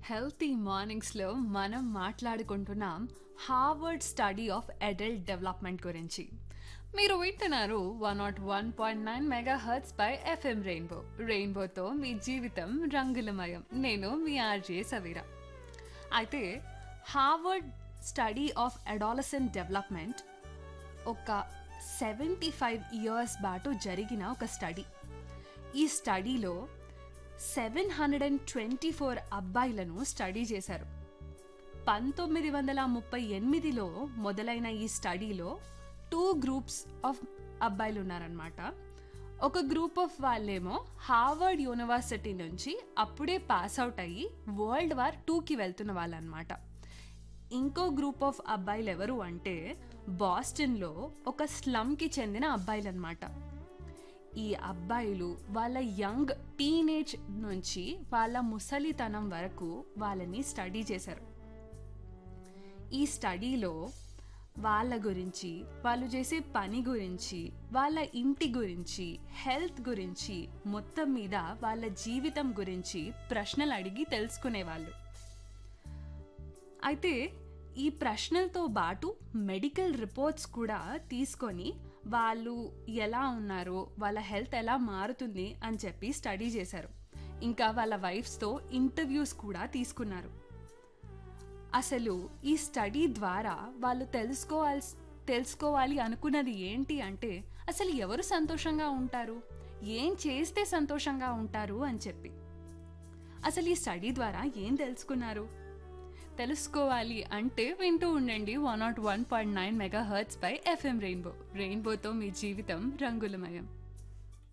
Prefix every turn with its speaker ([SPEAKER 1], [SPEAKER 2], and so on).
[SPEAKER 1] healthy మార్నింగ్స్లో మనం మాట్లాడుకుంటున్నాం Harvard study of adult development గురించి మీరు వింటున్నారు one naught one point nine megahertz by FM rainbow రెయిన్బోతో మీ జీవితం రంగులమయం నేను మీ ఆర్జే సవీరా అయితే Harvard study of adolescent development ఒక సెవెంటీ ఫైవ్ ఇయర్స్ బాటు జరిగిన ఒక స్టడీ ఈ స్టడీలో seven hundred and twenty four అబ్బాయిలను స్టడీ చేశారు పంతొమ్మిది వందల ముప్పై ఎనిమిదిలో మొదలైన ఈ స్టడీలో టూ గ్రూప్స్ ఆఫ్ అబ్బాయిలు ఉన్నారనమాట ఒక గ్రూప్ ఆఫ్ వాళ్ళేమో హార్వర్డ్ యూనివర్సిటీ నుంచి అప్పుడే పాస్ అవుట్ అయ్యి వరల్డ్ వార్ టూకి వెళ్తున్న వాళ్ళనమాట ఇంకో గ్రూప్ ఆఫ్ అబ్బాయిలు ఎవరు అంటే బాస్టన్లో ఒక స్లమ్కి చెందిన అబ్బాయిలు అనమాట ఈ అబ్బాయిలు వాళ్ళ యంగ్ టీనేజ్ నుంచి వాళ్ళ ముసలితనం వరకు వాళ్ళని స్టడీ చేశారు ఈ స్టడీలో వాళ్ళ గురించి వాళ్ళు చేసే పని గురించి వాళ్ళ ఇంటి గురించి హెల్త్ గురించి మొత్తం మీద వాళ్ళ జీవితం గురించి ప్రశ్నలు అడిగి తెలుసుకునేవాళ్ళు అయితే ఈ ప్రశ్నలతో పాటు మెడికల్ రిపోర్ట్స్ కూడా తీసుకొని వాళ్ళు ఎలా ఉన్నారు వాళ్ళ హెల్త్ ఎలా మారుతుంది అని చెప్పి స్టడీ చేశారు ఇంకా వాళ్ళ వైఫ్స్తో ఇంటర్వ్యూస్ కూడా తీసుకున్నారు అసలు ఈ స్టడీ ద్వారా వాళ్ళు తెలుసుకోవాల్సి తెలుసుకోవాలి అనుకున్నది ఏంటి అంటే అసలు ఎవరు సంతోషంగా ఉంటారు ఏం చేస్తే సంతోషంగా ఉంటారు అని చెప్పి అసలు ఈ స్టడీ ద్వారా ఏం తెలుసుకున్నారు తెలుసుకోవాలి అంటే వింటూ ఉండండి one naught one point nine megahertz పై ఎఫ్ఎం రెయిన్బో రెయిన్బోతో మీ జీవితం రంగులమయం